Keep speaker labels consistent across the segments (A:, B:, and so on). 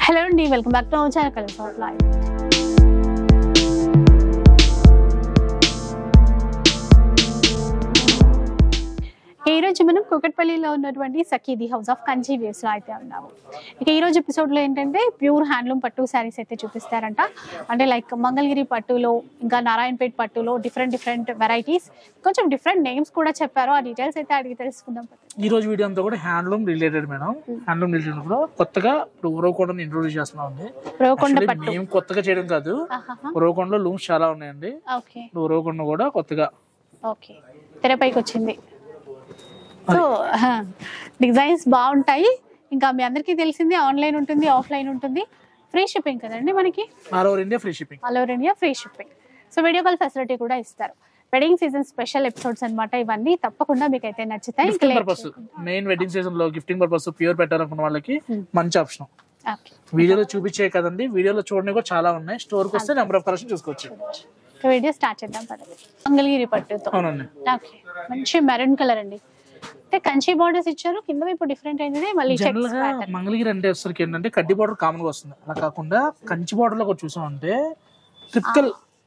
A: Hello అండి welcome back to our channel colour for life ఈ రోజు మనం కుకట్పల్లిలో ఉన్నటువంటి సఖీది హౌస్ ఆఫ్ కంచి వేవ్స్ లో అయితే ఉన్నాము ఇక ఈ రోజు ఎపిసోడ్ లో ఏంటంటే ప్యూర్ హ్యాండ్లూమ్ పట్టు శారీస్ అయితే చూపిస్తారంట అంటే లైక్ మంగళగిరి పట్టులో ఇంకా నారాయణపేట్ పట్టులో డిఫరెంట్ డిఫరెంట్ వెరైటీస్ కొంచెం డిఫరెంట్ నేమ్స్ కూడా చెప్పారు ఆ డీటెయిల్స్ అయితే అడిగి తెలుసుకుందాం
B: ఈ రోజు వీడియో అంతా కూడా handloom related madam handloom related కూడా కొత్తగా ఇప్పుడు ఉరవకొండని ఇంట్రొడ్యూస్ చేస్తున్నాం అండి
A: రోకొండ
B: Actually,
A: పట్టు
B: మేము కొత్తగా చేయడం కాదు
A: ఆహాహా.
B: ఉరవకొండలో లూమ్స్ చాలా ఉన్నాయండి
A: ఓకే
B: ఇప్పుడు ఉరవకొండ కూడా కొత్తగా
A: ఓకే తెరపైకి వచ్చింది సో డిజైన్స్ బాగుంటాయి ఇంకా మీ అందరికీ తెలిసింది ఆన్లైన్ ఉంటుంది ఆఫ్లైన్ ఉంటుంది ఫ్రీ షిప్పింగ్ కదండి మనకి
B: all over India free shipping
A: all over India free shipping so video call facility కూడా ఇస్తారు వెడ్డింగ్ సీజన్ స్పెషల్ ఎపిసోడ్స్ అన్నమాట ఇవన్నీ తప్పకుండా మీకు అయితే నచ్చుతాయి ఇంకా
B: గిఫ్టింగ్
A: late
B: పర్పస్
A: చేయకుండా.
B: మెయిన్ వెడ్డింగ్ సీజన్ లో గిఫ్టింగ్ పర్పస్ ప్యూర్ పెట్టాలనుకున్న వాళ్ళకి
A: Hmm.
B: మంచి ఆప్షన్
A: ఓకే
B: వీడియోలో చూపించే కదండి వీడియోలో చూడడానికి కూడా చాలా ఉన్నాయి స్టోర్ కి వస్తే నెంబర్ ఆఫ్ కలెక్షన్ చూసుకోవచ్చు
A: సో వీడియో స్టార్ట్ చేద్దాం పదండి మంగళగిరి పట్టుతో
B: అవునండి
A: ఓకే మంచి మెరూన్ కలర్ అండి అంటే కంచి బార్డర్స్ ఇచ్చారు కింద ఇప్పుడు డిఫరెంట్ అయింది మళ్ళీ
B: జనరల్
A: చెక్స్
B: గా
A: ప్యాటర్న్
B: మంగళగిరి అంటే వచ్చరికి ఏంటంటే కడ్డీ బార్డర్ కామన్ గా వస్తుంది అలా కాకుండా కంచి బార్డర్ లో కూడా చూసామంటే ట్రిపికల్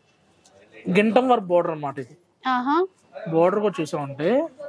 B: గింటం వర్క్ బార్డర్ అన్నమాట ఇది
A: ఆహా
B: బార్డర్ కూడా చూసామంటే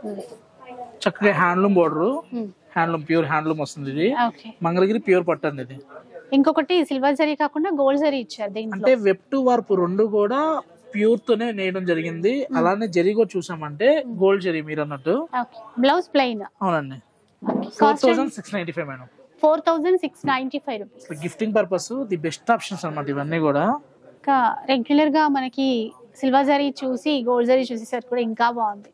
B: చక్కగా handloom border handloom pure handloom వస్తుంది ఇది
A: ఓకే
B: మంగళగిరి ప్యూర్ పట్టు అండి ఇది
A: ఇంకొకటి సిల్వర్ జరీ కాకుండా గోల్డ్ జరీ ఇచ్చారు దీంట్లో
B: అంటే వెబ్ టు వార్పు రెండు కూడా ప్యూర్ తోనే నేయడం జరిగింది అలానే జరీ కూడా చూసామంటే గోల్డ్ జరీ మీరు అన్నట్టు
A: ఓకే బ్లౌజ్ ప్లెయిన్
B: అవునండి four thousand six ninety five madam
A: four thousand six ninety five rupees
B: gifting purpose the best options అన్నమాట ఇవన్నీ కూడా
A: ఇంకా రెగ్యులర్ గా మనకి సిల్వర్ జరీ చూసి గోల్డ్ జరీ చూసేసరికి కూడా ఇంకా బాగుంది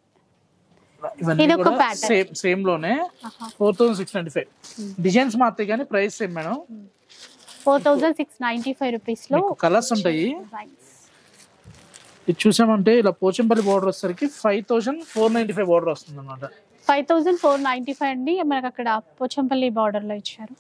B: ఇవన్నీ
A: ఇది ఒక
B: కూడా
A: pattern.
B: సేమ్ సేమ్ లోనే
A: ఆహా.
B: Four thousand six ninety five designs మాత్రం కానీ price same madam
A: four thousand six ninety five rupees లో
B: మీకు కలర్స్ ఉంటాయి ఇది చూసామంటే ఇలా పోచంపల్లి బార్డర్ వచ్చేసరికి five thousand four ninety five border వస్తుంది అనమాట
A: five thousand four ninety five అండి మనకి అక్కడ పోచంపల్లి బార్డర్ లో ఇచ్చారు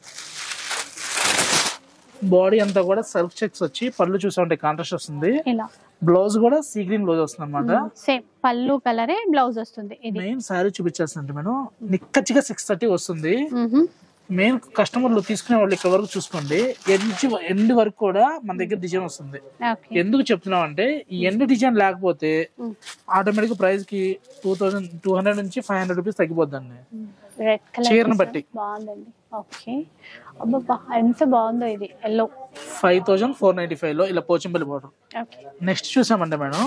B: బాడీ అంతా కూడా సెల్ఫ్ చెక్స్ వచ్చి పళ్ళు చూసామంటే కాంట్రాస్ట్ వస్తుంది
A: ఇలా
B: బ్లౌజ్ కూడా సీ గ్రీన్ బ్లౌజ్ వస్తుంది అనమాట
A: సేమ్ పళ్ళు కలరే బ్లౌజ్ వస్తుంది ఇది
B: మెయిన్ శారీ చూపించాల్సిందంటే మేడం నిక్కచ్చిగా సిక్స్ థర్టీ వస్తుంది
A: మ్మ్హ.
B: మెయిన్ కస్టమర్లు తీసుకునే వాళ్ళు ఇక్కడ వరకు చూసుకోండి ఎండ్ ఎండ్ వరకు కూడా మన దగ్గర డిజైన్ వస్తుంది
A: ఓకే
B: ఎందుకు చెప్తున్నాం అంటే ఈ ఎండ్ డిజైన్ లేకపోతే
A: మ్మ్.
B: ఆటోమేటిక్ ప్రైస్ కి టూ థౌసండ్ టూ హండ్రెడ్ నుంచి ఫైవ్ హండ్రెడ్ రూపీస్ తగ్గిపోద్దండి
A: రెడ్ కలర్
B: చీరను బట్టి.
A: బాగుందండి ఓకే అబ్బా ఎంత బాగుందో ఇది yellow
B: five thousand four ninety five లో ఇలా పోచంపల్లి బార్డర్
A: ఓకే
B: నెక్స్ట్ చూసామంటే మేడం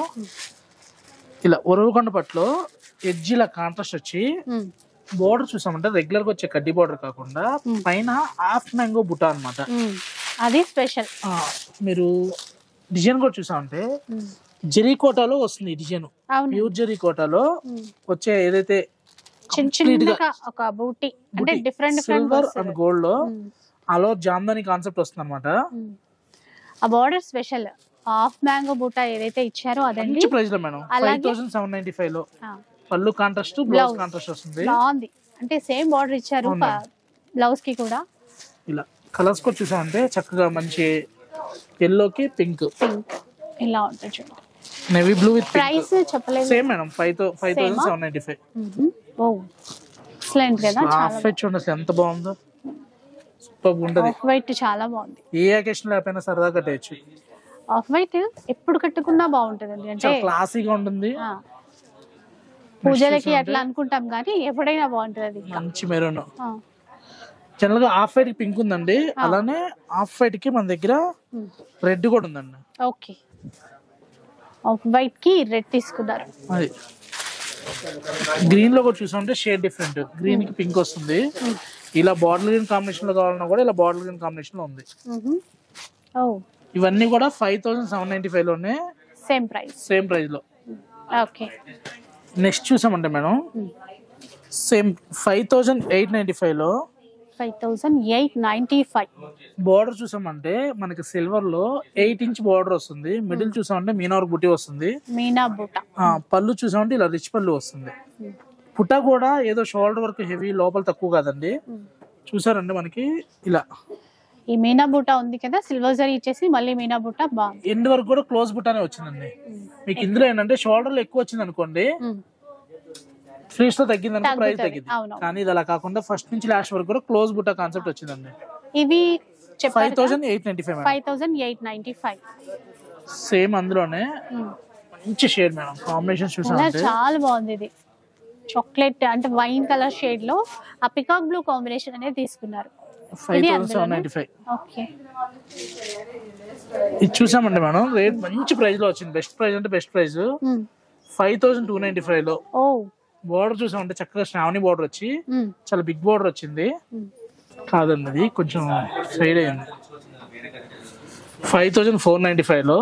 B: ఇలా ఉరవకొండ పట్లో ఎడ్జ్ ఇలా కాంట్రాస్ట్ వచ్చి బోర్డర్ చూసామంటే రెగ్యులర్ గా వచ్చే కడ్డీ బోర్డర్ కాకుండా పైన హాఫ్ మ్యాంగో బుటా అన్నమాట
A: అది స్పెషల్
B: ఆ, మీరు డిజైన్ కూడా చూసామంటే జరీ కోటాలో వస్తుంది ఈ డిజైన్
A: అవును
B: ప్యూర్ జరీ కోటాలో వచ్చే ఏదైతే
A: చిన్న చిన్నగా ఒక బూటీ అంటే different different
B: silver and gold లో అలో జామ్దాని కాన్సెప్ట్ వస్తుంది అనమాట
A: ఆ బార్డర్ స్పెషల్ హాఫ్ మ్యాంగో బూటా ఏదైతే ఇచ్చారో అదండి
B: మంచి ప్రైస్ లో మేడం ఫైవ్
A: అలాగే-
B: థౌసండ్ సెవెన్ నైన్టీ ఫైవ్ లో
A: ఆ,
B: పళ్ళు కాంట్రాస్ట్ బ్లౌజ్ కాంట్రాస్ట్ వస్తుంది
A: బాగుంది అంటే సేమ్ బార్డర్ ఇచ్చారు బ్లౌజ్ కి కూడా
B: ఇలా కలర్స్ కూడా చూసామంటే చక్కగా మంచి ఎల్లోకి పింక్
A: పింక్ ఇలా ఉంటుంది చూడండి
B: నేవీ బ్లూ విత్
A: ప్రైస్ చెప్పలేదు
B: same madam five thou five thousand seven ninety five
A: ఓ ఎక్సలెంట్ కదా
B: హాఫ్ వైట్ చూడండి అసలు ఎంత బాగుందో సూపర్ ఉంటది
A: ఆఫ్ వైట్ చాలా బాగుంది
B: ఏ అకేషన్ లేకపోయినా సరదా కట్టేయచ్చు
A: ఆఫ్ వైట్ ఎప్పుడు కట్టుకున్నా బాగుంటుందండి అంటే
B: చాలా క్లాసీగా ఉంటుంది
A: ఆ, పూజలకి అట్లా అనుకుంటాం కానీ ఎప్పుడైనా బాగుంటుంది అది
B: మంచి మెరూన్
A: ఆ,
B: జనరల్ గా హాఫ్ వైట్ పింక్ ఉందండి అలానే హాఫ్ వైట్ కి మన దగ్గర
A: ఉమ్,
B: రెడ్ కూడా ఉందండి
A: ఓకే ఆఫ్ వైట్ కి రెడ్ తీసుకున్నారు
B: అది గ్రీన్ లో కూడా చూసామంటే షేడ్ డిఫరెంట్ గ్రీన్ కి పింక్ వస్తుంది ఇలా బాటిల్ గ్రీన్ కాంబినేషన్ లో కావాలన్నా కూడా ఇలా బాటిల్ గ్రీన్ కాంబినేషన్ లో ఉంది
A: మ్మ్. ఓ
B: ఇవన్నీ కూడా five thousand seven ninety five లోనే
A: సేమ్ ప్రైస్
B: సేమ్ ప్రైస్ లో
A: ఓకే
B: నెక్స్ట్ చూసామంటే madam same five thousand eight ninety five లో
A: five thousand eight ninety five
B: border చూసామంటే మనకి సిల్వర్ లో ఎయిట్ ఇంచ్ బార్డర్ వస్తుంది మిడిల్ చూసామంటే మీనావర్ బుట్టి వస్తుంది
A: మీనా బూట
B: ఆ, పళ్ళు చూసామంటే ఇలా రిచ్ పళ్ళు వస్తుంది పుట్ట కూడా ఏదో షోల్డర్ వరకు హెవీ లోపల తక్కువ కాదండి చూసారండి మనకి ఇలా
A: ఈ మీనా బూట ఉంది కదా సిల్వర్ జరీ ఇచ్చేసి మళ్ళీ మీనా బూట బాగుంది
B: ఎండ్ వరకు కూడా క్లోజ్ బుట్టానే వచ్చిందండి మీకు ఇందులో ఏంటంటే షోల్డర్ లో ఎక్కువ వచ్చింది అనుకోండి
A: మ్మ్.
B: ఫ్రీస్ లో తగ్గింది అనుకో ప్రైస్
A: తగ్గుతది.
B: తగ్గింది
A: అవును.
B: కానీ ఇది అలా కాకుండా ఫస్ట్ నుంచి లాస్ట్ వరకు కూడా క్లోజ్ బుట్ట కాన్సెప్ట్ వచ్చిందండి
A: ఇవి
B: ఫైవ్
A: చెప్పారు
B: thousand eight ninety five madam
A: five thousand eight ninety five
B: same అందులోనే మంచి షేడ్ మేడం కాంబినేషన్
A: కలర్
B: చూసామంటే
A: చాలా బాగుంది ఇది చాక్లెట్ అంటే వైన్ కలర్ షేడ్ లో ఆ పికాక్ బ్లూ కాంబినేషన్ అనేది తీసుకున్నారు
B: ఫైవ్
A: ఇది
B: థౌసండ్ సెవెన్
A: అందులోనే?
B: నైన్టీ ఫైవ్
A: ఓకే
B: ఇది చూసామండి మనం రేట్ మంచి ప్రైస్ లో వచ్చింది బెస్ట్ ప్రైస్ అంటే best price five thousand two ninety five లో
A: ఓ
B: బోర్డర్ చూసామంటే చక్కగా శ్రావణి బోర్డర్ వచ్చి
A: మ్మ్.
B: చాలా బిగ్ బోర్డర్ వచ్చింది
A: మ్మ్.
B: కాదండి అది కొంచెం సైడ్ అయింది five thousand four ninety five లో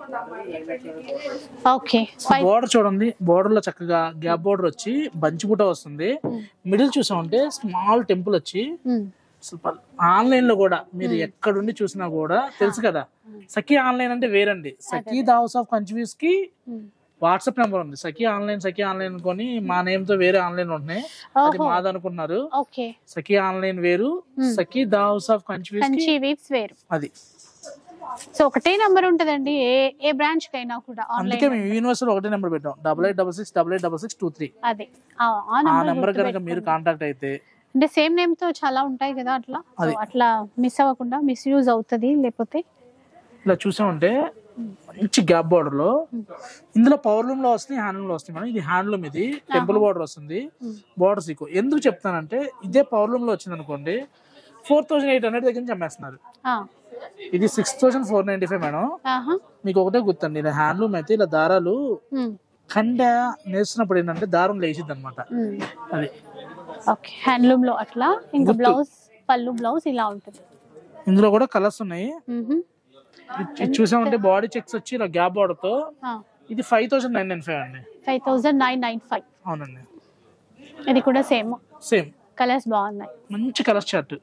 A: ఓకే ఫైవ్
B: బోర్డర్ చూడండి బోర్డర్ లో చక్కగా గ్యాప్ బోర్డర్ వచ్చి బంచి బుట్ట వస్తుంది మిడిల్ చూసామంటే స్మాల్ టెంపుల్ వచ్చి ఆన్లైన్ లో కూడా మీరు ఎక్కడుండి చూసినా కూడా తెలుసు కదా సఖీ ఆన్లైన్ అంటే వేరండి Sakhi the house of confuse కి వాట్సాప్ నెంబర్ ఉంది సఖీ ఆన్లైన్ సఖీ ఆన్లైన్ కొని మా నేమ్ తో వేరే ఆన్లైన్ ఉంటున్నాయి అది
A: ఓహో
B: మాది అనుకుంటున్నారు
A: ఓకే
B: సఖీ ఆన్లైన్ వేరు Sakhi the house of confuse కి
A: కంచి వీవ్స్ వేరు
B: అది
A: సో ఒకటే నంబర్ ఉంటదండి ఏ ఏ బ్రాంచ్ కైనా కూడా
B: అందుకే
A: ఆన్లైన్
B: మేము యూనివర్సల్ ఒకటే నెంబర్ పెట్టాం double eight double six double eight double six two three
A: అది ఆ
B: ఆ నెంబర్
A: నంబర్
B: కనుక మీరు కాంటాక్ట్ అయితే
A: అంటే సేమ్ నేమ్ తో చాలా ఉంటాయి కదా అట్లా సో
B: అది.
A: అట్లా మిస్ అవ్వకుండా మిస్యూజ్ అవుతది లేకపోతే
B: ఇలా చూసామంటే మంచి గ్యాప్ బార్డర్ లో ఇందులో పవర్లూమ్ లో వస్తుంది హ్యాండ్లూమ్ లో వస్తుంది మేడం ఇది హ్యాండ్లూమ్ ఇది టెంపుల్ బార్డర్ వస్తుంది బార్డర్స్ ఎక్కువ ఎందుకు చెప్తానంటే ఇదే పవర్లూమ్ లో వచ్చింది అనుకోండి ఫోర్ థౌసండ్ ఎయిట్ హండ్రెడ్ దగ్గర నుంచి అమ్మేస్తున్నారు
A: ఆ,
B: ఇది six thousand four ninety five madam
A: ఆహా
B: మీకు ఒకటే గుర్తండి ఇలా హ్యాండ్లూమ్ అయితే ఇలా దారాలు
A: ఉమ్,
B: కండ నేస్తున్నప్పుడు ఏంటంటే దారం లేచిద్ది అనమాట
A: ఉమ్.
B: అది
A: ఓకే హ్యాండ్లూమ్ లో అట్లా ఇంకా
B: గుర్తు.
A: బ్లౌజ్ పళ్ళు బ్లౌజ్ ఇలా ఉంటుంది
B: ఇందులో కూడా కలర్స్ ఉన్నాయి
A: మ్హూ.
B: ఇది- ఇది చూసామంటే బాడీ చెక్స్ వచ్చి ఇలా గ్యాప్ బార్డర్ తో
A: ఆ,
B: ఇది five thousand nine nine five అండి
A: five thousand nine nine five
B: అవునండి
A: ఇది కూడా సేమ్
B: సేమ్
A: కలర్స్ బాగున్నాయి
B: మంచి కలర్ చార్ట్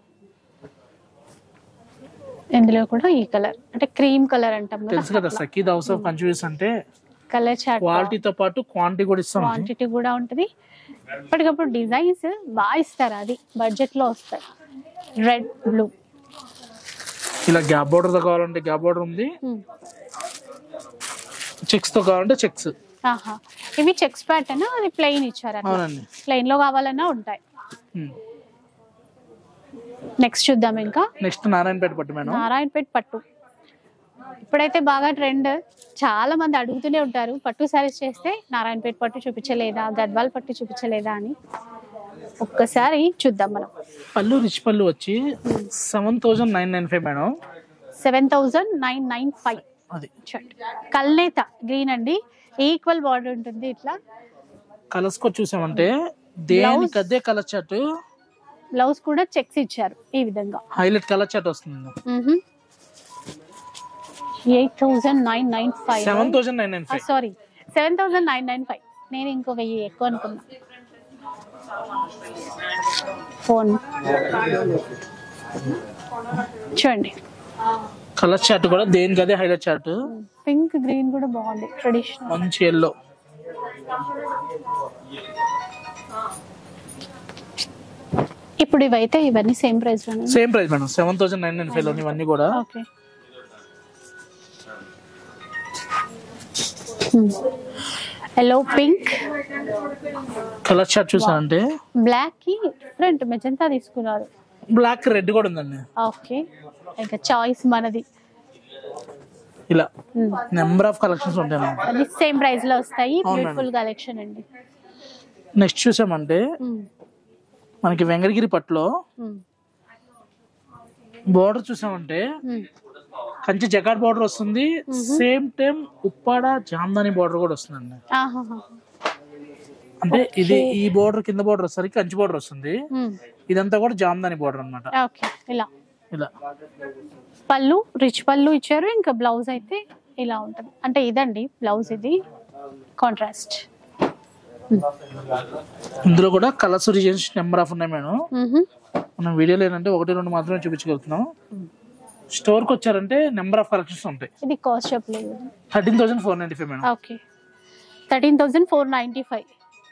A: ఇందులో కూడా ఈ కలర్ అంటే క్రీమ్ కలర్ అంటాం
B: తెలుసు కదా సఖీ హౌస్ ఆఫ్ కన్ఫ్యూజ్ అంటే
A: కలర్ చార్ట్
B: క్వాలిటీతో పాటు క్వాంటిటీ కూడా ఇస్తాం
A: క్వాంటిటీ కూడా ఉంటుంది ఎప్పటికప్పుడు డిజైన్స్ బాగా ఇస్తారు అది బడ్జెట్ లో వస్తాయి రెడ్ బ్లూ
B: ఇలా గ్యాప్ బోర్డర్ తో కావాలంటే గ్యాప్ బోర్డర్ ఉంది చెక్స్ తో కావాలంటే చెక్స్
A: ఆహా ఇవి చెక్స్ ప్యాటర్న్ అది ప్లెయిన్ ఇచ్చారు అట్లా
B: అవునండి
A: ప్లెయిన్ లో కావాలన్నా ఉంటాయి నెక్స్ట్ చూద్దాం ఇంకా
B: నెక్స్ట్ నారాయణపేట పట్టు మేడం
A: నారాయణపేట్ పట్టు ఇప్పుడైతే బాగా ట్రెండ్ చాలా మంది అడుగుతూనే ఉంటారు పట్టు శారీస్ చేస్తే నారాయణపేట పట్టు చూపించలేదా గద్వాల్ పట్టు చూపించలేదా అని ఒక్కసారి చూద్దాం మనం
B: పళ్ళు రిచ్ పళ్ళు వచ్చి seven thousand nine nine five madam
A: seven thousand nine nine five
B: అది
A: చూడండి కల్నేత గ్రీన్ అండి ఈక్వల్ బార్డర్ ఉంటుంది ఇట్లా
B: కలర్స్ కూడా చూసామంటే దేనికి అదే కలర్ చార్ట్
A: బ్లౌజ్ కూడా చెక్స్ ఇచ్చారు ఈ విధంగా
B: హైలైట్ కలర్ చార్ట్ వస్తుంది
A: eight thousand nine nine five
B: seven thousand nine nine five
A: sorry seven thousand nine nine five నేను ఇంకో వెయ్యి ఎక్కువ అనుకున్నా ఫోన్ చూడండి
B: కలర్ చార్ట్ కూడా దేనికి అదే హైలైట్ చార్ట్
A: పింక్ గ్రీన్ కూడా బాగుంది ట్రెడిషనల్
B: మంచి ఎల్లో
A: ఇప్పుడు ఇవైతే ఇవన్నీ సేమ్ ప్రైస్ లోనే
B: same price madam seven thousand nine nine five లో ఇవన్నీ కూడా
A: okay yellow pink
B: colour chart చూసానంటే
A: బ్లాక్ కి డిఫరెంట్ మెజంతా తీసుకున్నారు
B: బ్లాక్ రెడ్ కూడా ఉందండి
A: ఓకే ఇంకా చాయిస్ మనది
B: ఇలా నెంబర్ ఆఫ్ కలెక్షన్స్ ఉంటాయి మేడం
A: అన్ని సేమ్ ప్రైస్ లో వస్తాయి
B: అవునండి.
A: బ్యూటిఫుల్ కలెక్షన్ అండి
B: నెక్స్ట్ చూసామంటే
A: మ్మ్.
B: మనకి వెంకటగిరి పట్టులో
A: మ్మ్.
B: బోర్డర్ చూసామంటే
A: మ్మ్.
B: కంచి జకాట్ బోర్డర్ వస్తుంది same time Uppada Jamdani border కూడా వస్తుందండి
A: ఆహాహా.
B: అంటే ఇది ఈ బోర్డర్ కింద బోర్డర్ వచ్చేసరికి కంచి బోర్డర్ వస్తుంది
A: మ్మ్.
B: ఇదంతా కూడా జామ్దాని బోర్డర్ అన్నమాట
A: ఓకే ఇలా
B: ఇలా
A: పళ్ళు రిచ్ పళ్ళు ఇచ్చారు ఇంకా బ్లౌజ్ అయితే ఇలా ఉంటుంది అంటే ఇదండి బ్లౌజ్ ఇది కాంట్రాస్ట్
B: ఇందులో కూడా కలర్స్ డిజైన్స్ నెంబర్ ఆఫ్ ఉన్నాయి మేడం మనం వీడియోలో ఏంటంటే ఒకటి రెండు మాత్రమే చూపించగలుగుతున్నాం స్టోర్కి వచ్చారంటే నెంబర్ ఆఫ్ కలెక్షన్స్ ఉంటాయి
A: ఇది కాస్ట్ చెప్పలేదు
B: thirteen thousand four ninety five madam
A: okay thirteen thousand four ninety five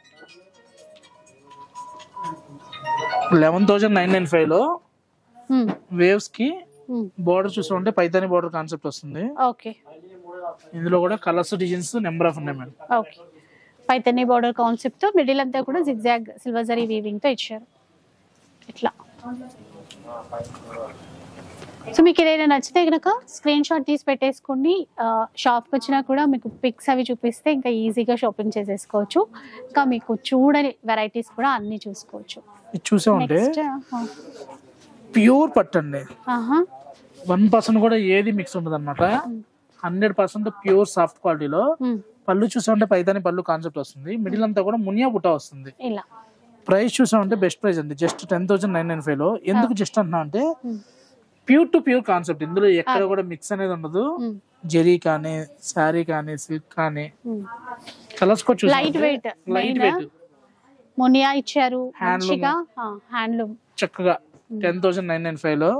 B: eleven thousand nine nine five లో వేవ్స్ కి బోర్డర్ చూసామంటే పైతాని బోర్డర్ కాన్సెప్ట్ వస్తుంది
A: ఓకే
B: ఇందులో కూడా కలర్స్ డిజైన్స్ నెంబర్ ఆఫ్ ఉన్నాయి madam
A: okay Paithani border concept తో middle అంతా కూడా జిగ్జాగ్ సిల్వర్ జరీ వీవింగ్ తో ఇచ్చారు ఇట్లా సో మీకు ఏదైనా నచ్చితే కనుక స్క్రీన్ షాట్ తీసి పెట్టేసుకోండి షాప్కి వచ్చినా కూడా మీకు పిక్స్ అవి చూపిస్తే ఇంకా ఈజీగా షాపింగ్ చేసేసుకోవచ్చు ఇంకా మీకు చూడని వెరైటీస్ కూడా అన్ని చూసుకోవచ్చు
B: ఇది చూసామంటే
A: నెక్స్ట్
B: ప్యూర్ పట్టు అండి
A: ఆహా
B: వన్ పర్సెంట్ కూడా ఏది మిక్స్ ఉండదు అనమాట హండ్రెడ్ పర్సెంట్ ప్యూర్ సాఫ్ట్ క్వాలిటీలో
A: ఉమ్,
B: పళ్ళు చూసామంటే పైతాని పళ్ళు కాన్సెప్ట్ వస్తుంది మిడిల్ అంతా కూడా మునియా బుట్ట వస్తుంది
A: ఇలా
B: ప్రైస్ చూసామంటే బెస్ట్ ప్రైస్ అండి just ten thousand nine nine five లో ఎందుకు జస్ట్ అంటున్నా అంటే
A: um,
B: pure to pure concept ఇందులో ఎక్కడ కూడా మిక్స్ అనేది ఉండదు
A: ఉమ్,
B: జెరీ కానీ శారీ కానీ సిల్క్ కానీ
A: ఉమ్.
B: కలర్స్ కూడా చూసామంటే
A: light weight
B: light
A: main
B: weight
A: మునియా ఇచ్చారు
B: Handloom.
A: మంచిగా హ్యాండ్లూమ్
B: చక్కగా ten thousand nine nine five లో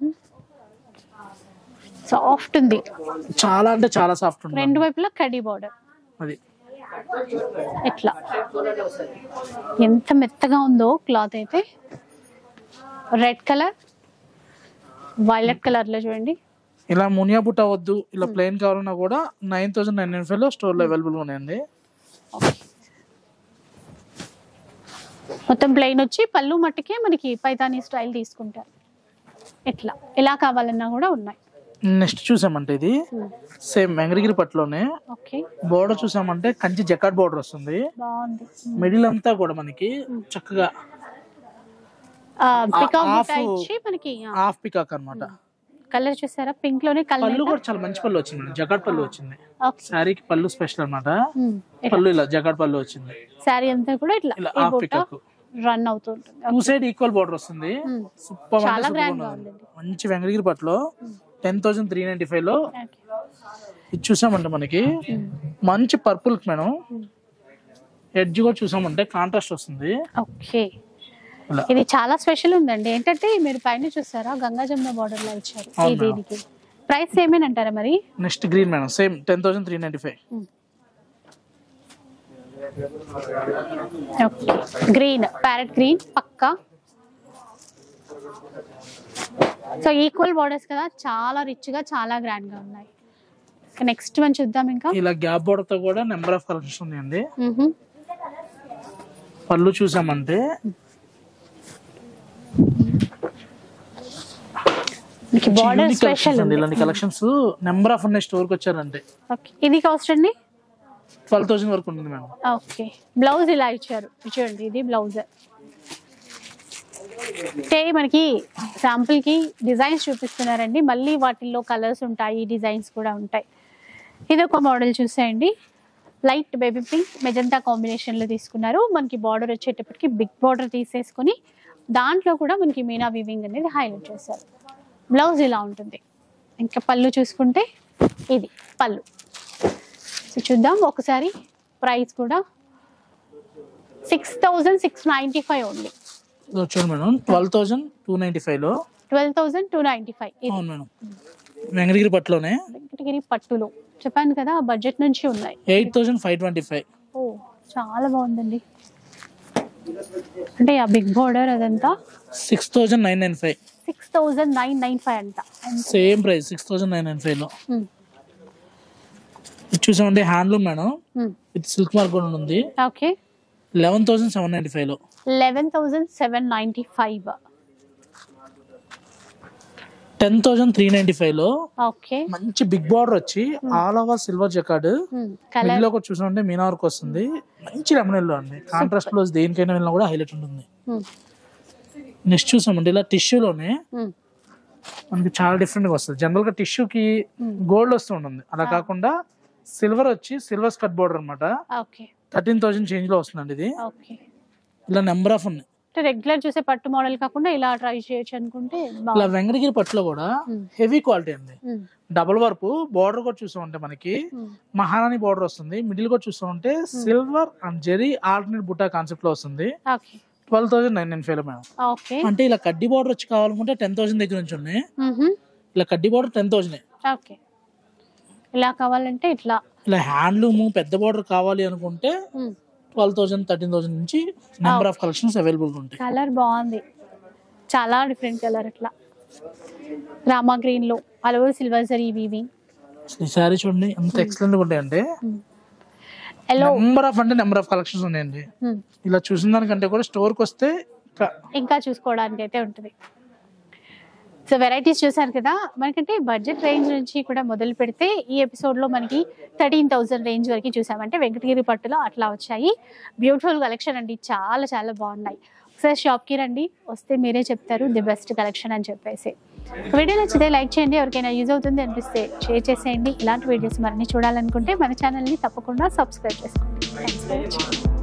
A: సాఫ్ట్ ఉంది
B: చాలా అంటే చాలా సాఫ్ట్ ఉంది
A: రెండు వైపులా కడీ బార్డర్
B: అది
A: ఎట్లా ఎంత మెత్తగా ఉందో క్లాత్ అయితే రెడ్ కలర్ వైలెట్ కలర్ లో చూడండి
B: ఇలా మునియా బుట్ట వద్దు ఇలా ప్లెయిన్ కావాలన్నా కూడా nine thousand nine nine five లో స్టోర్ లో అవైలబుల్ ఉన్నాయండి
A: మొత్తం ప్లెయిన్ వచ్చి పళ్ళు మట్టుకే మనకి పైతానీ స్టైల్ తీసుకుంటారు ఎట్లా ఎలా కావాలన్నా కూడా ఉన్నాయి
B: నెక్స్ట్ చూసామంటే ఇది సేమ్ వెంకటగిరి పట్టులోనే
A: ఓకే
B: బోర్డర్ చూసామంటే కంచి జకాట్ బోర్డర్ వస్తుంది
A: బాగుంది
B: మిడిల్ అంతా కూడా మనకి చక్కగా
A: పికాక్
B: half-
A: ఇచ్చి మనకి
B: హాఫ్ పికాక్ అన్నమాట
A: కలర్ చూసారా పింక్ లోనే కలర్
B: పళ్ళు కూడా చాలా మంచి పళ్ళు వచ్చింది మేడం జకాట్ పళ్ళు వచ్చింది
A: ఓకే
B: శారీకి పళ్ళు స్పెషల్ అన్నమాట పళ్ళు ఇలా జకాట్ పళ్ళు వచ్చింది
A: శారీ అంతా కూడా ఇట్లా
B: ఇలా
A: ఈ
B: హాఫ్
A: బుట్ట
B: పికాక్
A: రన్ అవుతూ ఉంటుంది
B: టూ సైడ్ ఈక్వల్ బోర్డర్ వస్తుంది
A: Hmm.
B: సూపర్ అంటే
A: చాలా
B: సూపర్
A: grand గా
B: ఉన్నది
A: ఉందండి.
B: మంచి వెంకటగిరి పట్టులో ten thousand three ninety five లో
A: Okay.
B: ఇది చూసామంటే మనకి మంచి పర్పుల్ మేడం ఎడ్జ్ కూడా చూసామంటే కాంట్రాస్ట్ వస్తుంది
A: ఓకే
B: ఇలా
A: ఇది చాలా స్పెషల్ ఉందండి ఏంటంటే మీరు పైన చూసారా గంగా జమున బార్డర్ లో ఇచ్చారు ఈ
B: అవునా?
A: దీనికి ప్రైస్ ఏమేనంటారా మరి
B: next green madam same ten thousand three ninety five
A: green parrot green పక్కా సో ఈక్వల్ బార్డర్స్ కదా చాలా రిచ్ గా చాలా గ్రాండ్ గా ఉన్నాయి నెక్స్ట్ మనం చూద్దాం ఇంకా
B: ఇలా గ్యాప్ బోర్డర్ తో కూడా నెంబర్ ఆఫ్ కలెక్షన్స్ ఉన్నాయండి
A: మ్హూ.
B: పళ్ళు చూసామంటే
A: మీకు బార్డర్
B: unique
A: స్పెషల్
B: collections అండి ఇలాంటి కలెక్షన్స్ నెంబర్ ఆఫ్ ఉన్నాయి స్టోర్ కి వచ్చారంటే
A: ఓకే ఇది కాస్ట్ అండి
B: ట్వెల్వ్ థౌసండ్ వరకు ఉంటుంది మేడం
A: ఓకే బ్లౌజ్ ఇలా ఇచ్చారు ఇది చూడండి ఇది బ్లౌజ్ అంటే మనకి శాంపుల్ కి డిజైన్స్ చూపిస్తున్నారండి మళ్ళీ వాటిల్లో కలర్స్ ఉంటాయి డిజైన్స్ కూడా ఉంటాయి ఇది ఒక మోడల్ చూసేయండి light baby pink magenta combination లో తీసుకున్నారు మనకి బార్డర్ వచ్చేటప్పటికి బిగ్ బార్డర్ తీసేసుకొని దాంట్లో కూడా మనకి మీనా వివింగ్ అనేది హైలైట్ చేశారు బ్లౌజ్ ఇలా ఉంటుంది ఇంకా పళ్ళు చూసుకుంటే ఇది పళ్ళు సో చూద్దాం ఒకసారి ప్రైస్ కూడా six thousand six ninety five only
B: ఇది వచ్చాడు madam twelve thousand two ninety five లో
A: twelve thousand two ninety five ఇది
B: అవును మేడం వెంకటగిరి పట్టులోనే
A: వెంకటగిరి పట్టులో చెప్పాను కదా బడ్జెట్ నుంచి ఉన్నాయి
B: eight thousand five twenty five
A: ఓ చాలా బాగుందండి అంటే ఆ బిగ్ బార్డర్ అదంతా
B: six thousand nine nine five
A: six thousand nine nine five అంట
B: same price six thousand nine nine five లో ఇది చూసామంటే handloom madam with silk mark కూడా ఉంది
A: okay
B: eleven thousand seven ninety five లో
A: eleven thousand seven ninety five
B: ten thousand three ninety five లో
A: okay
B: మంచి big border వచ్చి all over silver jacquard
A: colour
B: middle లో కూడా చూసామంటే మీనా వర్క్ వస్తుంది మంచి లెమన్ లో అండి కాంట్రాస్ట్ లో దేనికైనా వెళ్ళినా కూడా హైలైట్ ఉంటుంది నెక్స్ట్ చూసామంటే ఇలా టిష్యూలోనే మనకి చాలా డిఫరెంట్ గా వస్తుంది జనరల్ గా టిష్యూకి గోల్డ్ వస్తూ ఉంటుంది అలా కాకుండా సిల్వర్ వచ్చి సిల్వర్ స్కట్ బోర్డర్ అన్నమాట
A: ఓకే
B: థర్టీన్ థౌసండ్ చేంజ్ లో వస్తుందండి ఇది
A: ఓకే
B: ఇలా నెంబర్ ఆఫ్ ఉన్నాయి
A: అంటే రెగ్యులర్ చూసే పట్టు మోడల్ కాకుండా ఇలా ట్రై చేయొచ్చు అనుకుంటే
B: ఇలా వెంకటగిరి పట్టులో కూడా హెవీ క్వాలిటీ అండి
A: బాగుంది
B: డబుల్ వర్క్ బోర్డర్ కూడా చూసామంటే మనకి మహారాణి బోర్డర్ వస్తుంది మిడిల్ కూడా చూసామంటే silver and zari alternate butta concept లో వస్తుంది
A: okay
B: twelve thousand nine nine five madam
A: okay
B: అంటే ఇలా కడ్డీ బార్డర్ వచ్చి కావాలనుకుంటే టెన్ థౌసండ్ దగ్గర నుంచి ఉన్నాయి ఇలా కడ్డీ బార్డర్ టెన్ థౌసండ్
A: ఓకే ఇలా కావాలంటే ఇట్లా
B: ఇలా హ్యాండ్లూమ్ పెద్ద బార్డర్ కావాలి అనుకుంటే ట్వెల్వ్ థౌసండ్ థర్టీన్ థౌసండ్ నుంచి నెంబర్ ఆఫ్ కలెక్షన్స్ అవైలబుల్ ఉంటాయి
A: కలర్ బాగుంది చాలా డిఫరెంట్ కలర్ ఇట్లా రామా గ్రీన్ లో అలవో సిల్వర్ జరీ వీవింగ్
B: అసలు ఈ శారీ చూడండి ఎంత ఎక్సలెంట్ ఉంటాయంటే
A: ఎల్లో
B: నెంబర్ ఆఫ్ అంటే నెంబర్ ఆఫ్ కలెక్షన్స్ ఉన్నాయండి ఇలా చూసిన దానికంటే కూడా స్టోర్కి వస్తే ఇంకా
A: ఇంకా చూసుకోవడానికి అయితే ఉంటుంది సో వెరైటీస్ చూసారు కదా మనకంటే బడ్జెట్ రేంజ్ నుంచి కూడా మొదలు పెడితే ఈ ఎపిసోడ్ లో మనకి థర్టీన్ థౌసండ్ రేంజ్ వరకు చూసామంటే వెంకటగిరి పట్టులో అట్లా వచ్చాయి బ్యూటిఫుల్ కలెక్షన్ అండి చాలా చాలా బాగున్నాయి ఒకసారి షాప్కి రండి వస్తే మీరే చెప్తారు ది బెస్ట్ కలెక్షన్ అని చెప్పేసి వీడియో నచ్చితే లైక్ చేయండి ఎవరికైనా యూజ్ అవుతుంది అనిపిస్తే షేర్ చేసేయండి ఇలాంటి వీడియోస్ మరిన్ని చూడాలనుకుంటే మన ఛానల్ని తప్పకుండా సబ్స్క్రైబ్ చేసుకోండి థ్యాంక్స్ ఫర్ వాచింగ్